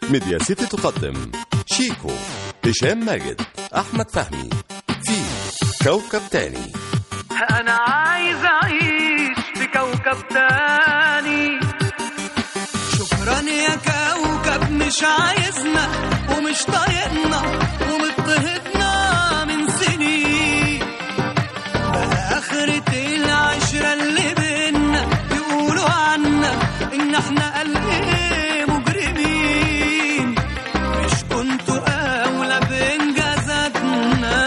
ميديا سيتي تقدم شيكو هشام ماجد أحمد فهمي في كوكب تاني انا عايز اعيش في كوكب تاني شكرا يا كوكب مش عايزنا ومش طايقنا ومضطهدنا من سنين بقى آخرة العشرة اللي بينا يقولوا عنا إن إحنا قلب مجرمين مش كنتوا أولى بإنجازاتنا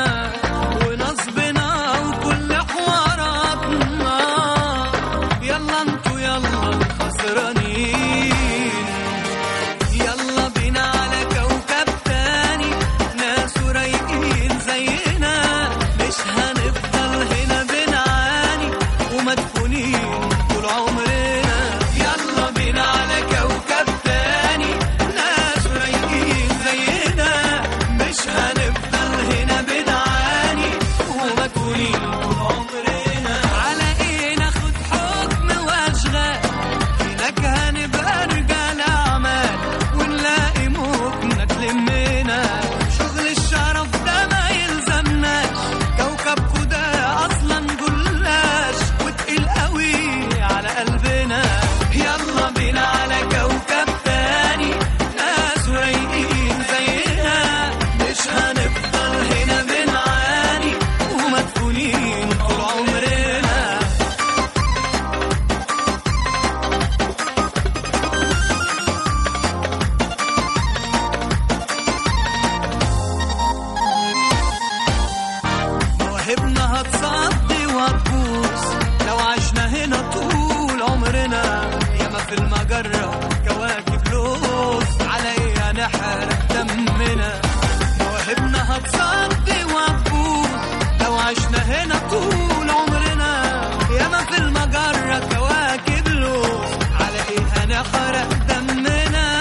ونصبنا وكل حواراتنا يلا انتوا يلا الخسرانين يلا بينا على كوكب تاني ناس رايقين زينا مش هنفضل هنا بنعاني ومدفونين طول عمرنا يلا بينا على كوكب تاني ناس رايقين زينا مش هنفضل هنا بنعاني ومدفونين طول عمرنا على ايه ناخد حكم واشغال هناك هنبقى رجال أعمال ونلاقي ممكن تلمنا شغل الشرف ده ما يلزمناش كوكبكو ده أصلا جلاش وتقيل قوي على قلبنا يلا بينا على كوكب تاني ناس رايقين زينا مش هنفضل هنا بنعاني ومدفونين طول عمرنا مواهبنا هتصدي وهتبوظ لو عشنا هنا طول عمرنا ياما في المجرة كواكب لوز على ايه هنحرق دمنا مواهبنا هتصدي وهتبوظ لو عشنا هنا طول عمرنا ياما في المجرة كواكب لوز على ايه هنحرق دمنا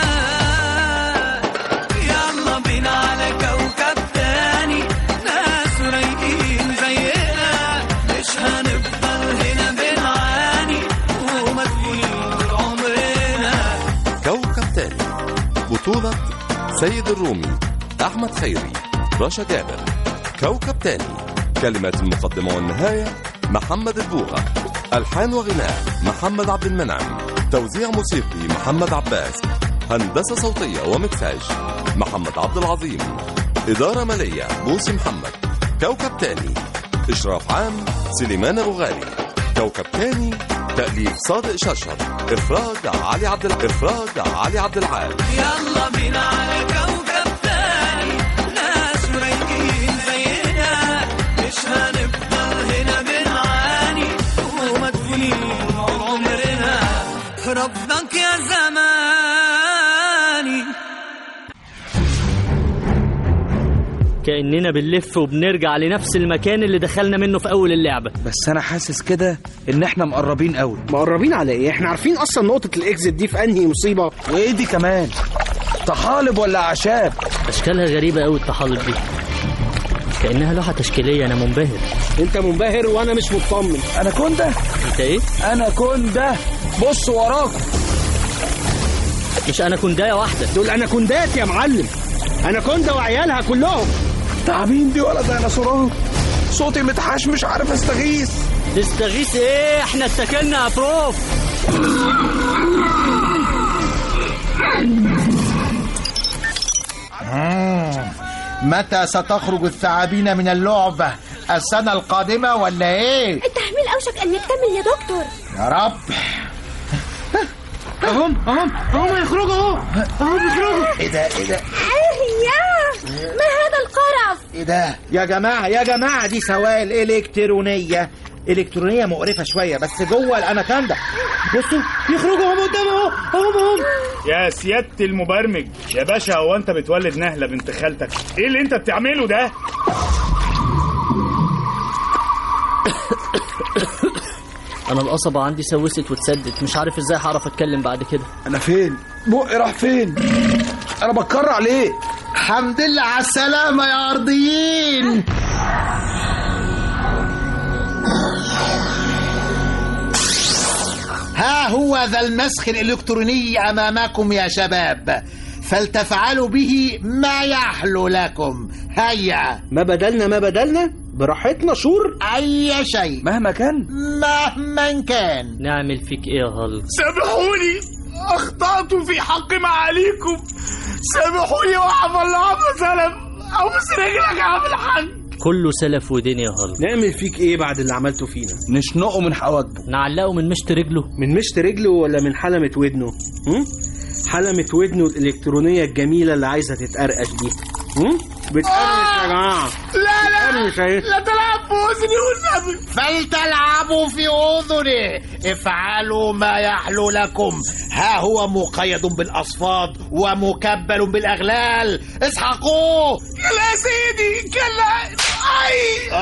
يلا بينا على كوكب تاني ناس رايقين زينا مش هنفضل هنا بنعاني ومدفونين طول عمرنا كوكب تاني بطولة سيد الرومي أحمد خيري رشا جابر كوكب تاني كلمات المقدمة والنهاية محمد البوغة ألحان وغناء محمد عبد المنعم توزيع موسيقي محمد عباس هندسة صوتية ومكساج محمد عبد العظيم إدارة مالية بوسي محمد كوكب تاني إشراف عام سليمان أبو غالي كوكب تاني تأليف صادق ششر إخراج علي عبد الع... إخراج علي عبد العال يلا بينا على كوكب تاني ناس رايقين زينا مش هنفضل هنا بنعاني ومدفونين طول عمرنا رفضك يا زماني كأننا بنلف وبنرجع لنفس المكان اللي دخلنا منه في أول اللعبة بس انا حاسس كده ان احنا مقربين قوي مقربين على ايه احنا عارفين اصلا نقطة الاكزit دي في انهي مصيبة وايه دي كمان طحالب ولا اعشاب أشكالها غريبة أوي الطحالب دي كأنها لوحة تشكيلية أنا منبهر انت منبهر وانا مش مطمن انا كنده أنت إيه؟ انا كنده بص وراكم مش أنا كنداية واحدة دول اناكوندات يا معلم اناكوندا وعيالها كلهم تعبين دي ولا ديناصورات صوتي متحاش مش عارف استغيث تستغيث إيه إحنا اتكلنا يا بروف متى ستخرج الثعابين من اللعبة؟ السنة القادمة ولا ايه؟ التحميل أوشك أن يكتمل يا دكتور يا رب اهم اهم اهم يخرجوا اهو اهو بيخرجوا ايه ده ايه ده يا ما هذا القرف ايه ده؟ يا جماعة يا جماعة دي سوائل إلكترونية إلكترونية مقرفة شوية بس جوه الأناكوندا بصوا يخرجوا اهم قدام اهو اهم اهم يا سيادة المبرمج يا باشا هو انت بتولد نهلة بنت خالتك ايه اللي انت بتعمله ده أنا القصبة عندي سوست واتسدت مش عارف إزاي هعرف أتكلم بعد كده انا فين بقي راح فين انا بتكرع ليه الحمد لله على السلامة يا أرضيين ها هو ذا المسخ الإلكتروني أمامكم يا شباب فلتفعلوا به ما يحلو لكم هيا ما بدلنا ما بدلنا براحتنا شور أي شيء مهما كان مهما كان نعمل فيك ايه يا هالك سامحوني اخطأت في حق معاليكم سامحوني وعفى الله عما سلم ابوس رجلك يا عم الحاج كله سلف ودين يا هالك نعمل فيك ايه بعد اللي عملته فينا نشنقه من حواجبه نعلقه من مشط رجله من مشط رجله ولا من حلمة ودنه هم؟ حلمة ودنه الإلكترونية الجميلة اللي عايزة تتقرقش دي هم؟ بتقرقش يا جماعة لا لا بتقرقش اهي لا تلعب في اذني والنبي فلتلعبوا في أذنه افعلوا ما يحلو لكم ها هو مقيد بالأصفاد ومكبل بالأغلال اسحقوه لا يا سيدي كلا اي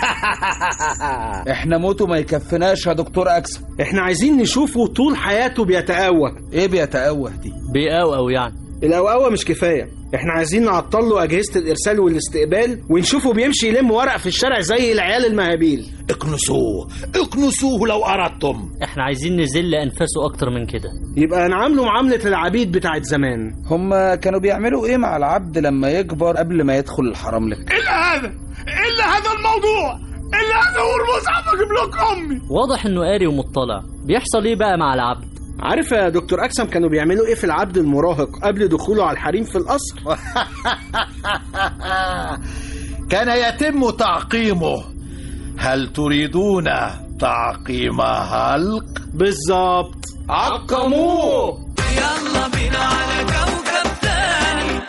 احنا موته ما يكفناش يا دكتور اكسم احنا عايزين نشوفه طول حياته بيتقوى ايه بيتقوه دي بيقوقوا يعني القوقوة مش كفاية احنا عايزين نعطل له أجهزة الإرسال والاستقبال ونشوفه بيمشي يلم ورق في الشارع زي العيال المهابيل اكنسوه اكنسوه لو أردتم احنا عايزين نزل انفاسه اكتر من كده يبقى نعامله معاملة العبيد بتاعت زمان هما كانوا بيعملوا ايه مع العبد لما يكبر قبل ما يدخل الحرملك الا هذا الا هذا الموضوع الا هذا هو المصحف اجيب لك امي واضح انه قاري ومطلع بيحصل ايه بقى مع العبد عارف يا دكتور أكسم كانوا بيعملوا إيه في العبد المراهق قبل دخوله على الحريم في القصر كان يتم تعقيمه هل تريدون تعقيم هلق بالظبط عقموه يلا بينا على كوكب تاني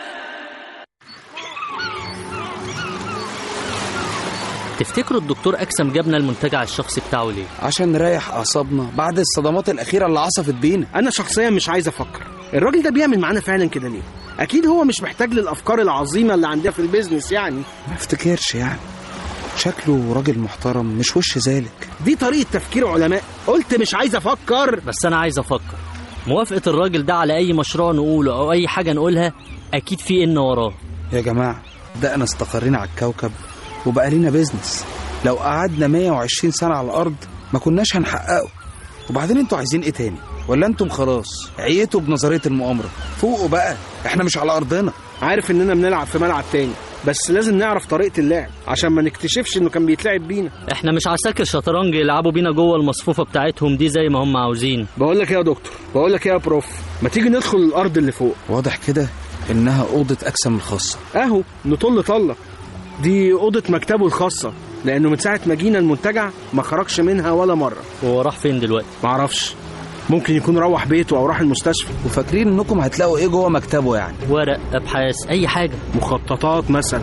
تفتكروا الدكتور اكسم جابنا المنتجع الشخصي بتاعه ليه عشان نريح اعصابنا بعد الصدمات الاخيره اللي عصفت بينا أنا شخصيا مش عايز أفكر الراجل ده بيعمل معانا فعلا كده ليه أكيد هو مش محتاج للأفكار العظيمة اللي عندنا في البيزنس يعني ما افتكرش يعني شكله راجل محترم مش وش ذلك دي طريقة تفكير علماء قلت مش عايز أفكر بس انا عايز افكر موافقة الراجل ده على اي مشروع نقوله او اي حاجة نقولها اكيد في ان وراه يا جماعه ده انا استقرينا على الكوكب وبقى لنا بيزنس لو قعدنا 120 سنه على الارض ما كناش هنحققه وبعدين انتوا عايزين ايه تاني ولا انتم خلاص عيتوا بنظريه المؤامره فوقوا بقى احنا مش على ارضنا عارف إننا بنلعب في ملعب تاني بس لازم نعرف طريقة اللعب عشان ما نكتشفش إنه كان بيتلعب بينا احنا مش عساكر شطرنج يلعبوا بينا جوه المصفوفة بتاعتهم دي زي ما هم عاوزين بقول لك إيه يا دكتور بقول لك إيه يا بروف ما تيجي ندخل الأرض اللي فوق واضح كده انها اوضه اكسم الخاصه اهو نطل طلة دي أوضة مكتبه الخاصة لأنه من ساعة ما جينا المنتجع ما خرجش منها ولا مرة هو راح فين دلوقتي معرفش ممكن يكون روح بيته أو راح المستشفى وفاكرين انكم هتلاقوا ايه جوه مكتبه يعني ورق ابحاث اي حاجة مخططات مثلا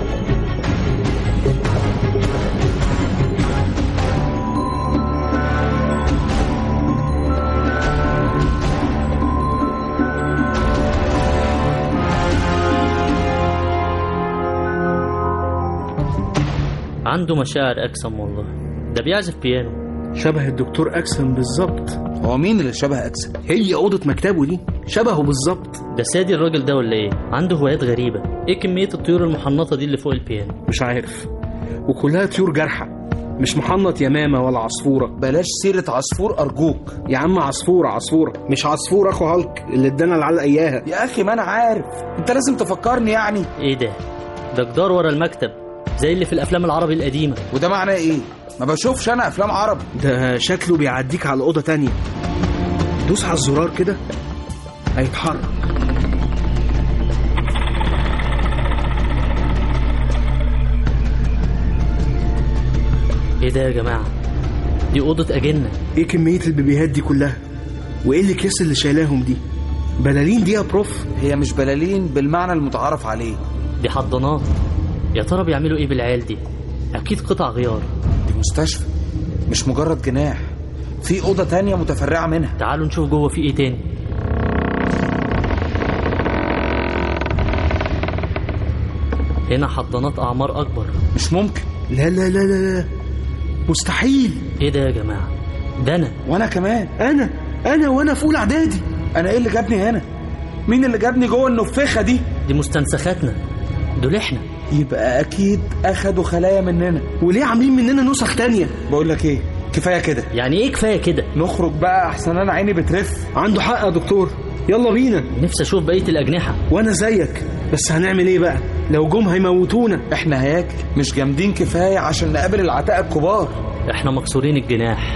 عنده مشاعر اكسم والله ده بيعزف بيانو شبه الدكتور أكسن بالظبط هو مين اللي شبه اكسم هي أوضة مكتبه دي شبهه بالظبط ده سادي الراجل ده ولا ايه عنده هوايات غريبة ايه كمية الطيور المحنطة دي اللي فوق البيانو مش عارف وكلها طيور جارحة مش محنط يمامة ولا عصفورة بلاش سيره عصفور ارجوك يا عم عصفورة عصفورة مش عصفور أخو هالك اللي ادانا العلقة إياها يا اخي ما انا عارف انت لازم تفكرني يعني ايه ده ده جدار ورا المكتب زي اللي في الافلام العربي القديمة وده معناه ايه ما بشوفش انا افلام عربي ده شكله بيعديك على أوضة تانية دوس على الزرار كده هيتحرك ايه ده يا جماعة دي أوضة أجنة ايه كمية البيبيهات دي كلها وايه الاكياس اللي شايلاهم دي بلالين دي يا بروف هي مش بلالين بالمعنى المتعارف عليه دي حضانات يا ترى بيعملوا ايه بالعيال دي اكيد قطع غيار دي مستشفى مش مجرد جناح في اوضه تانية متفرعه منها تعالوا نشوف جوه في ايه تاني هنا حضانات اعمار اكبر مش ممكن لا لا لا لا لا مستحيل ايه ده يا جماعة ده انا وانا كمان انا انا وانا في اولى اعدادي انا ايه اللي جابني هنا مين اللي جابني جوه النفخه دي دي مستنسخاتنا دول احنا يبقى اكيد اخدوا خلايا مننا وليه عاملين مننا نسخ تانية بقول لك ايه كفايه كده يعني ايه كفايه كده نخرج بقى احسن انا عيني بترف عنده حق يا دكتور يلا بينا نفسي اشوف بقيه الاجنحه وانا زيك بس هنعمل ايه بقى لو جم هيموتونا احنا هياكل مش جامدين كفايه عشان نقابل العتاق الكبار احنا مكسورين الجناح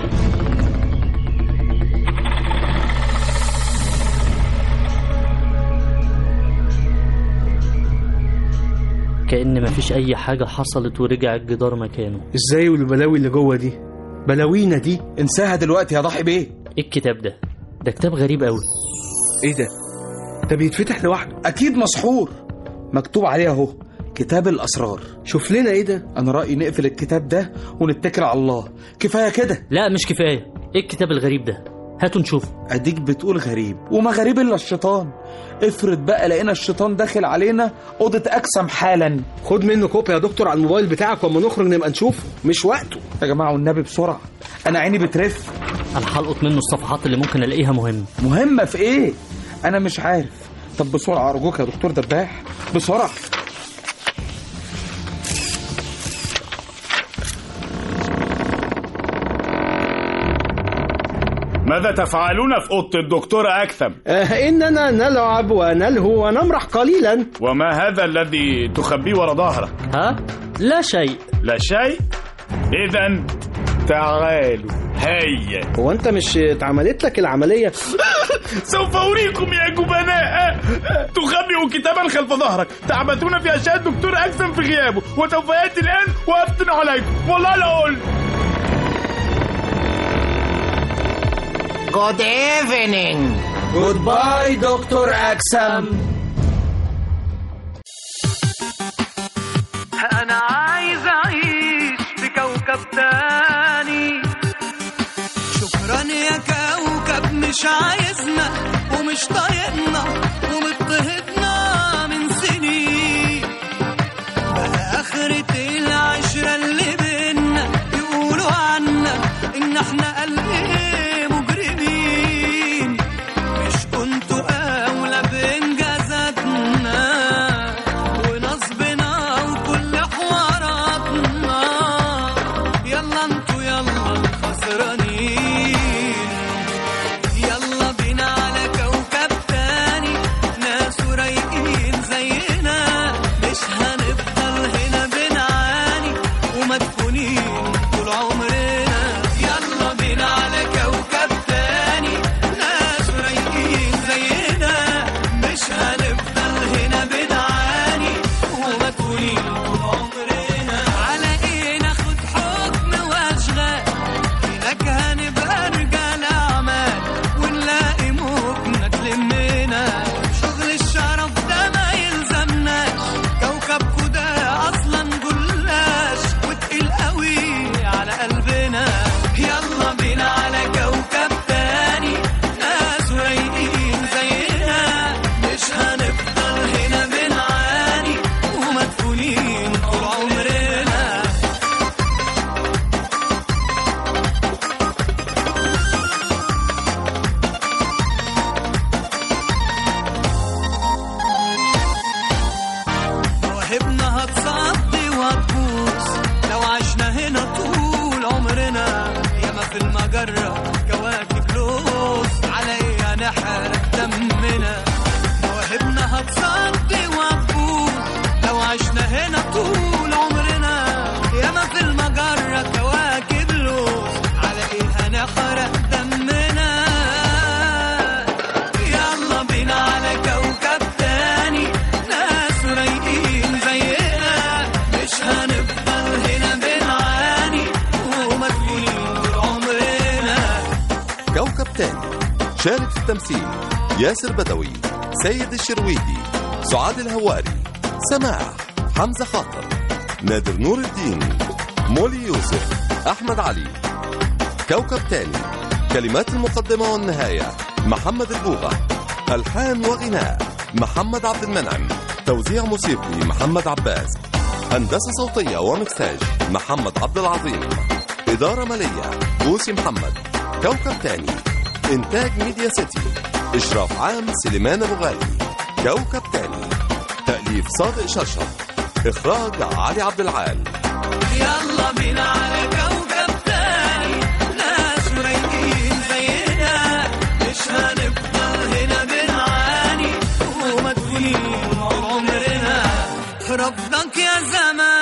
كأن مفيش أي حاجة حصلت ورجع الجدار مكانه ازاي والبلاوي اللي جوه دي بلاوينا دي انساها دلوقتي يا ضحي بيه إيه الكتاب ده؟ ده كتاب غريب أوي ايه ده ده بيتفتح لوحده اكيد مسحور مكتوب عليه اهو كتاب الاسرار شوف لنا ايه ده انا رايي نقفل الكتاب ده ونتكل على الله كفايه كده لا مش كفاية إيه الكتاب الغريب ده؟ هاتوا نشوفه اديك بتقول غريب وما غريب الا الشيطان افرض بقى لقينا الشيطان داخل علينا اوضه اكسم حالا خد منه كوبي يا دكتور على الموبايل بتاعك واما نخرج نبقى نشوفه مش وقته يا جماعه والنبي بسرعه انا عيني بترف أنا هلقط منه الصفحات اللي ممكن ألاقيها مهمة مهمه في ايه انا مش عارف طب بسرعه ارجوك يا دكتور دباح بسرعه ماذا تفعلون في أوضة الدكتورة أكثم؟ آه اننا نلعب ونلهو ونمرح قليلا وما هذا الذي تخبيه وراء ظهرك؟ ها؟ لا شيء لا شيء؟ إذا تعالوا هيا هو انت مش اتعملت لك العمليه سوف أريكم يا جبناء تخبئ كتابا خلف ظهرك تعبثون في أشياء الدكتور أكثم في غيابه وسوف يأتي الآن وأفتن عليكم والله لا أقول جود ايفنينج جود باي دكتور اكسم انا عايز اعيش في كوكب تاني شكرا يا كوكب مش عايزنا ومش طايقنا ومضطهدنا من سنين بقى آخرة العشرة اللي بينا يقولوا عنا إن إحنا قلب مجرمين مش كنتوا أولى بإنجازاتنا ونصبنا وكل حواراتنا يلا انتوا يلا الخسرانين يلا بينا على كوكب تاني ناس رايقين زينا مش هنفضل هنا بنعاني ومدفونين طول عمرنا يلا بينا على كوكب تاني ناس رايقين زينا مش هنفضل هنا بنعاني ومدفونين طول عمرنا على ايه ناخد حكم واشغال هناك هنبقى رجال اعمال ونلاقي ممكن تلمنا شغل الشرف ده ما يلزمناش كوكبكو ده اصلا جلاش وتقيل قوي على قلبنا يلا بينا على كوكب تاني ناس رايقين زينا مش هنفضل هنا بنعاني ومدفونين طول عمرنا مواهبنا هتصدي وهتبوس لو عشنا هنا طول عمرنا ياما في المجرة كواكب لوس على ايه هنحرق دمنا مواهبنا هتصدي وهتبوس لو عشنا هنا طول عمرنا ياما في المجرة كواكب لوس على ايه هنحرق دمنا يلا بينا على كوكب تاني ناس رايقين زينا مش هنفضل هنا بنعاني ومدفونين طول عمرنا كوكب تاني شارك في التمثيل ياسر بدوي سيد الشرويدي سعاد الهواري سماح حمزة خاطر نادر نور الدين مولي يوسف أحمد علي كوكب تاني كلمات المقدمة والنهاية محمد البوغة ألحان وغناء محمد عبد المنعم توزيع موسيقي محمد عباس هندسة صوتية ومكساج محمد عبد العظيم إدارة مالية بوسي محمد كوكب تاني إنتاج ميديا سيتي إشراف عام سليمان أبو غالي كوكب تاني تأليف صادق شرشف إخراج علي عبد العال يلا بينا على كوكب تاني ناس رايقين زينا مش هنفضل هنا بنعاني رفضك يا زمان